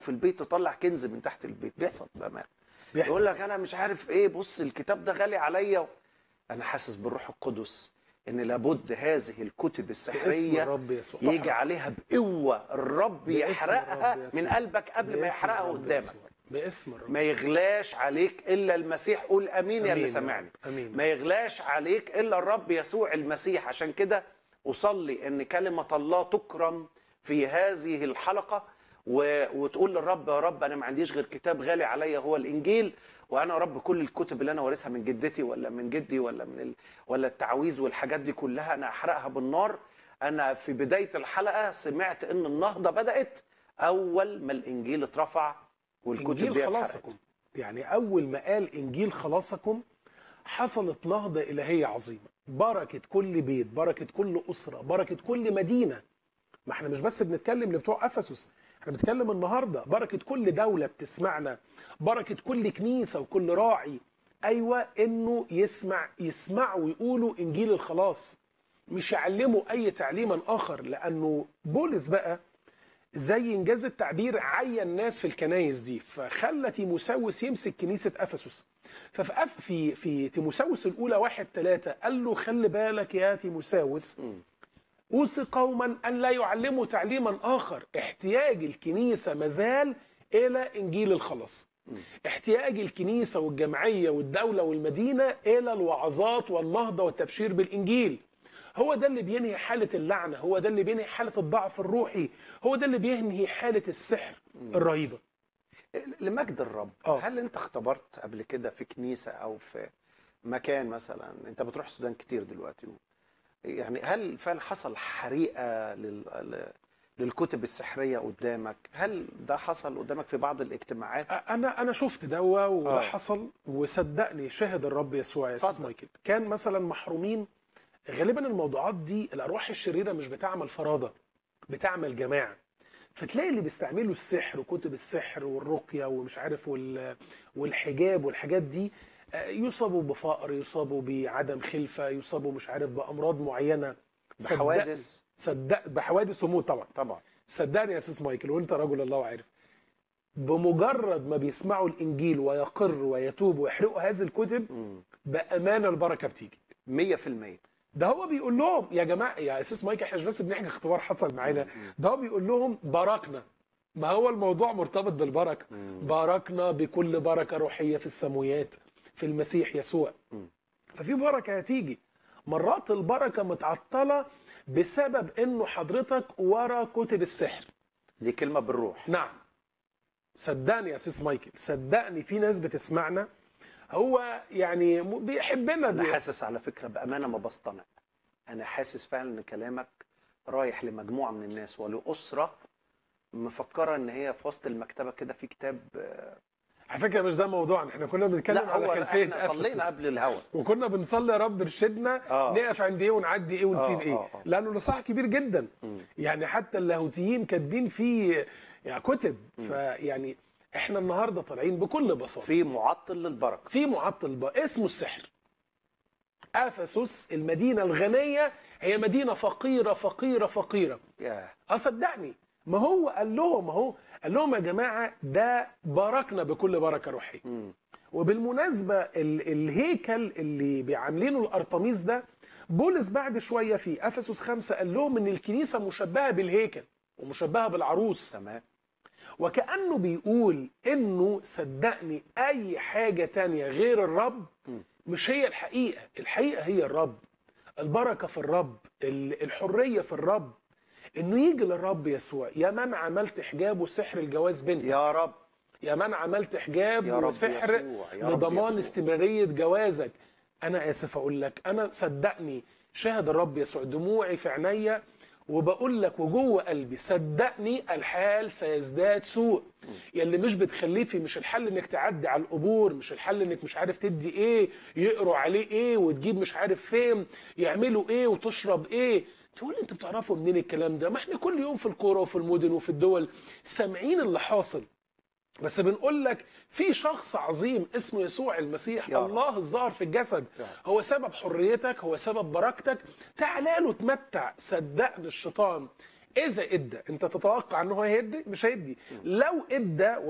في البيت تطلع كنز من تحت البيت بيحصل بامانه بيحصل يقول لك انا مش عارف ايه بص الكتاب ده غالي عليا انا حاسس بالروح القدس ان لابد هذه الكتب باسم السحريه الرب يسوع يجي عليها بقوه الرب باسم يحرقها الرب يسوع. من قلبك قبل ما باسم يحرقها الرب قدامك يسوع. باسم الرب ما يغلاش عليك الا المسيح قول امين يا آمين اللي يا سمعني رب. آمين. ما يغلاش عليك الا الرب يسوع المسيح عشان كده اصلي ان كلمه الله تكرم في هذه الحلقه و... وتقول للرب يا رب انا ما عنديش غير كتاب غالي عليا هو الانجيل وانا يا رب كل الكتب اللي انا وارثها من جدتي ولا من جدي ولا من ال... ولا التعاويذ والحاجات دي كلها انا احرقها بالنار انا في بدايه الحلقه سمعت ان النهضه بدات اول ما الانجيل اترفع والكتب انجيل دي خلاصكم اتحرقت يعني اول ما قال انجيل خلاصكم حصلت نهضه الهيه عظيمه بركه كل بيت بركه كل اسره بركه كل مدينه ما احنا مش بس بنتكلم لبتوع افسس احنا بنتكلم النهارده بركه كل دوله بتسمعنا بركه كل كنيسه وكل راعي ايوه انه يسمع يسمعوا ويقولوا انجيل الخلاص مش يعلموا اي تعليما اخر لانه بولس بقى زي انجاز التعبير عين ناس في الكنايس دي فخلى تيموساوس يمسك كنيسه افسس ففي أف- في في تيموساوس الاولى واحد ثلاثة قال له خلي بالك يا تيموساوس اوصي قوما ان لا يعلموا تعليما اخر احتياج الكنيسه مازال الى انجيل الخلاص احتياج الكنيسه والجمعيه والدوله والمدينه الى الوعظات والنهضه والتبشير بالانجيل هو ده اللي بينهي حاله اللعنه هو ده اللي بينهي حاله الضعف الروحي هو ده اللي بينهي حاله السحر الرهيبه لمجد الرب آه. هل انت اختبرت قبل كده في كنيسه او في مكان مثلا انت بتروح السودان كتير دلوقتي يعني هل فعلا حصل حريقه لل... ل- للكتب السحريه قدامك هل ده حصل قدامك في بعض الاجتماعات انا انا شفت دوا وده آه. حصل وصدقني شاهد الرب يسوع يا استاذ اتفضل. مايكل كان مثلا محرومين غالبا الموضوعات دي الارواح الشريره مش بتعمل فرادة بتعمل جماعه فتلاقي اللي بيستعملوا السحر وكتب السحر والرقيه ومش عارف وال والحجاب والحاجات دي آه، يصابوا بفقر يصابوا بعدم خلفه يصابوا مش عارف بامراض معينه صدقني- بحوادث صدق بحوادث وموت طبعا طبعا صدقني يا استاذ مايكل وانت رجل الله عارف بمجرد ما بيسمعوا الانجيل ويقروا ويتوبوا ويحرقوا هذه الكتب بامانه البركه بتيجي 100% ده هو بيقول لهم يا جماعه يا اساس مايكل احنا مش بس بنحكي اختبار حصل معانا ده هو بيقول لهم باركنا ما هو الموضوع مرتبط بالبركه باركنا بكل بركه روحيه في السماويات في المسيح يسوع ففي بركه هتيجي مرات البركه متعطله بسبب انه حضرتك ورا كتب السحر دي كلمه بالروح نعم صدقني يا سيس مايكل صدقني في ناس بتسمعنا هو يعني م- بيحبنا انا بي- حاسس على فكره بامانه ما بصطنع انا حاسس فعلا ان كلامك رايح لمجموعه من الناس ولاسره مفكره ان هي في وسط المكتبه كده في كتاب آه، على فكره مش ده موضوعنا احنا كنا بنتكلم لا على هو خلفيه احنا صلينا افسس قبل الهوا وكنا بنصلي يا رب ارشدنا آه. نقف عند ايه ونعدي ايه ونسيب آه، ايه آه، آه. لانه الاصحاح كبير جدا يعني حتى اللاهوتيين كاتبين فيه يعني كتب فيعني احنا النهارده طالعين بكل بساطه في معطل للبركه في معطل بقى اسمه السحر افسس المدينه الغنيه هي مدينه فقيره فقيره فقيره ياه اصدقني ما هو قال لهم اهو قال لهم يا جماعه ده باركنا بكل بركه روحيه وبالمناسبه ال الهيكل اللي بيعاملينه الارطميس ده بولس بعد شويه في افسس خمسة قال لهم ان الكنيسه مشبهه بالهيكل ومشبهه بالعروس تمام وكأنه بيقول إنه صدقني أي حاجة تانية غير الرب مش هي الحقيقة الحقيقة هي الرب البركة في الرب ال- الحرية في الرب إنه يجي للرب يسوع يا من عملت حجاب وسحر الجواز بيننا يا رب يا من عملت حجاب يا رب وسحر يسوع، يا رب لضمان يسوع. استمرارية جوازك أنا آسف أقول لك أنا صدقني شاهد الرب يسوع دموعي في عينيا وبقول لك وجوه قلبي صدقني الحال سيزداد سوء يلي مش بتخليه مش الحل انك تعدي على القبور مش الحل انك مش عارف تدي ايه يقروا عليه ايه وتجيب مش عارف فين يعملوا ايه وتشرب ايه تقول انتوا بتعرفوا منين الكلام ده ما احنا كل يوم في القرى وفي المدن وفي الدول سامعين اللي حاصل بس بنقول لك في شخص عظيم اسمه يسوع المسيح يا رب. الله الظاهر في الجسد يا رب. هو سبب حريتك هو سبب بركتك تعالى له اتمتع صدقني الشيطان اذا ادى انت تتوقع ان هو هيدي مش هيدي لو ادى